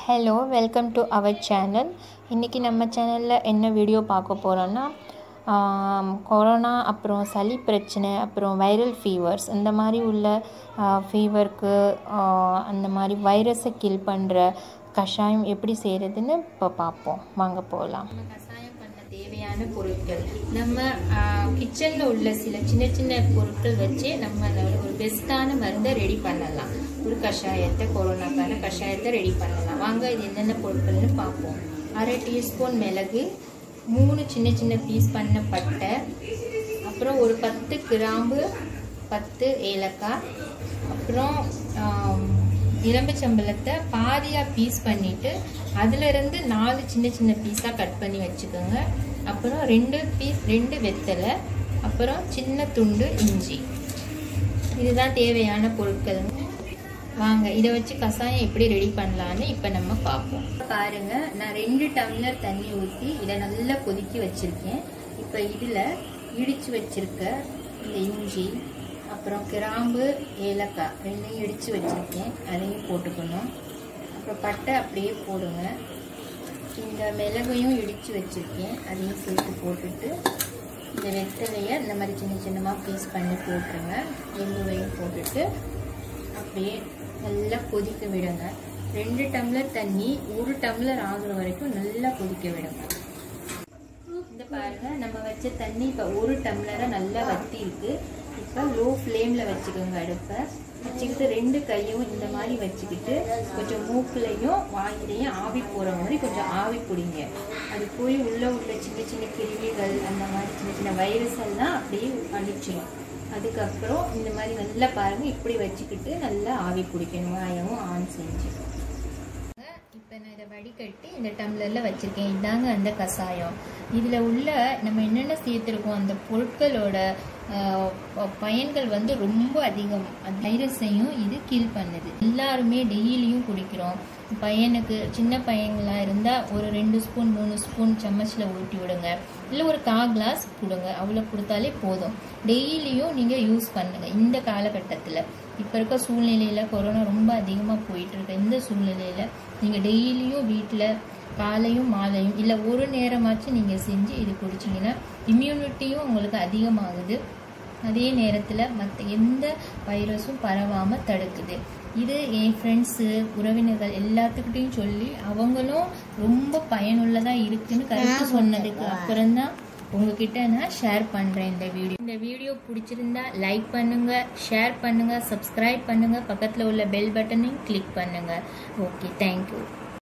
hello welcome to our channel இன்றைக்கி நம்ம சேனலில் என்ன வீடியோ பார்க்க போகிறோன்னா கொரோனா அப்புறம் சளி பிரச்சனை அப்புறம் வைரல் ஃபீவர்ஸ் இந்த மாதிரி உள்ள ஃபீவருக்கு அந்த மாதிரி வைரஸை கில் பண்ணுற கஷாயம் எப்படி செய்கிறதுன்னு இப்போ பார்ப்போம் வாங்க போகலாம் நம்ம கஷாயம் பண்ண தேவையான பொருட்கள் நம்ம கிச்சனில் உள்ள சில சின்ன சின்ன பொருட்கள் வச்சு நம்ம ஒரு பெஸ்ட்டான மருந்தை ரெடி பண்ணலாம் ஒரு கஷாயத்தை கொரோனாக்கான கஷாயத்தை ரெடி பண்ணலாம் வாங்க இது என்னென்ன பொருட்கள்னு பார்ப்போம் அரை டீஸ்பூன் மிளகு மூணு சின்ன சின்ன பீஸ் பண்ண பட்டை அப்புறம் ஒரு பத்து கிராம்பு பத்து ஏலக்காய் அப்புறம் எலும்புச்சம்பளத்தை பாதியாக பீஸ் பண்ணிவிட்டு அதிலிருந்து நாலு சின்ன சின்ன பீஸாக கட் பண்ணி வச்சுக்கோங்க அப்புறம் ரெண்டு பீஸ் ரெண்டு வெத்தலை அப்புறம் சின்ன துண்டு இஞ்சி இதுதான் தேவையான பொருட்கள் வாங்க இதை வச்சு கஷாயம் எப்படி ரெடி பண்ணலான்னு இப்போ நம்ம பார்ப்போம் பாருங்க நான் ரெண்டு டம்ளர் தண்ணி ஊற்றி இதை நல்லா கொதிக்க வச்சுருக்கேன் இப்போ இதில் இடித்து வச்சிருக்க இந்த இஞ்சி அப்புறம் கிராம்பு ஏலக்காய் ரெண்டையும் இடித்து வச்சுருக்கேன் அதையும் போட்டுக்கணும் அப்புறம் பட்டை அப்படியே போடுங்க இந்த மிளகையும் இடித்து வச்சுருக்கேன் அதையும் சேர்த்து போட்டுட்டு இந்த வெத்தலையை இந்த மாதிரி சின்ன சின்னமாக பீஸ் பண்ணி போட்டுருங்க எள்ளுவையும் போட்டுட்டு அப்படியே நல்லா கொதிக்க விடுங்க ரெண்டு டம்ளர் தண்ணி ஒரு டம்ளர் ஆகுற வரைக்கும் நல்லா கொதிக்க விடுங்க இந்த பாருங்க நம்ம வச்ச தண்ணி இப்போ ஒரு டம்ளரை நல்லா வத்தி இருக்கு இப்போ லோ ஃப்ளேமில் வச்சுக்கோங்க அடுப்பை வச்சுக்கிட்டு ரெண்டு கையும் இந்த மாதிரி வச்சுக்கிட்டு கொஞ்சம் மூக்குலையும் வாயிலையும் ஆவி போகிற மாதிரி கொஞ்சம் ஆவி பிடிங்க அது போய் உள்ளே உள்ள சின்ன சின்ன கிருமிகள் அந்த மாதிரி சின்ன சின்ன வைரஸ் எல்லாம் அப்படியே அழிச்சிடும் அதுக்கப்புறம் இந்த மாதிரி நல்லா பாருங்கள் இப்படி வச்சுக்கிட்டு நல்லா ஆவி பிடிக்கணும் வாயவும் ஆன் செஞ்சு இப்போ நான் இதை வடிகட்டி இந்த டம்ளரில் வச்சுருக்கேன் இதாங்க அந்த கஷாயம் இதில் உள்ள நம்ம என்னென்ன சேர்த்துருக்கோம் அந்த பொருட்களோட பயன்கள் வந்து ரொம்ப அதிகம் அந்த வைரஸையும் இது கீல் பண்ணுது எல்லாருமே டெய்லியும் குடிக்கிறோம் பையனுக்கு சின்ன பையங்களாக இருந்தால் ஒரு ரெண்டு ஸ்பூன் மூணு ஸ்பூன் சம்மச்சில் ஊட்டி விடுங்க இல்லை ஒரு கா கிளாஸ் கொடுங்க அவ்வளோ கொடுத்தாலே போதும் டெய்லியும் நீங்கள் யூஸ் பண்ணுங்கள் இந்த காலகட்டத்தில் இப்போ இருக்க சூழ்நிலையில் கொரோனா ரொம்ப அதிகமாக போயிட்டுருக்க இந்த சூழ்நிலையில் நீங்கள் டெய்லியும் வீட்டில் காலையும் மாலையும் இல்லை ஒரு நேரமாச்சும் நீங்கள் செஞ்சு இது குடிச்சிங்கன்னா இம்யூனிட்டியும் உங்களுக்கு அதிகமாகுது அதே நேரத்தில் மற்ற எந்த வைரஸும் பரவாமல் தடுக்குது இது என் ஃப்ரெண்ட்ஸு உறவினர்கள் எல்லாத்துக்கிட்டையும் சொல்லி அவங்களும் ரொம்ப பயனுள்ளதாக இருக்குன்னு கருத்து சொன்னதுக்கு அப்புறம்தான் உங்ககிட்ட நான் ஷேர் பண்ணுறேன் இந்த வீடியோ இந்த வீடியோ பிடிச்சிருந்தா லைக் பண்ணுங்க ஷேர் பண்ணுங்க சப்ஸ்கிரைப் பண்ணுங்க பக்கத்தில் உள்ள பெல் பட்டனையும் கிளிக் பண்ணுங்க ஓகே தேங்க்யூ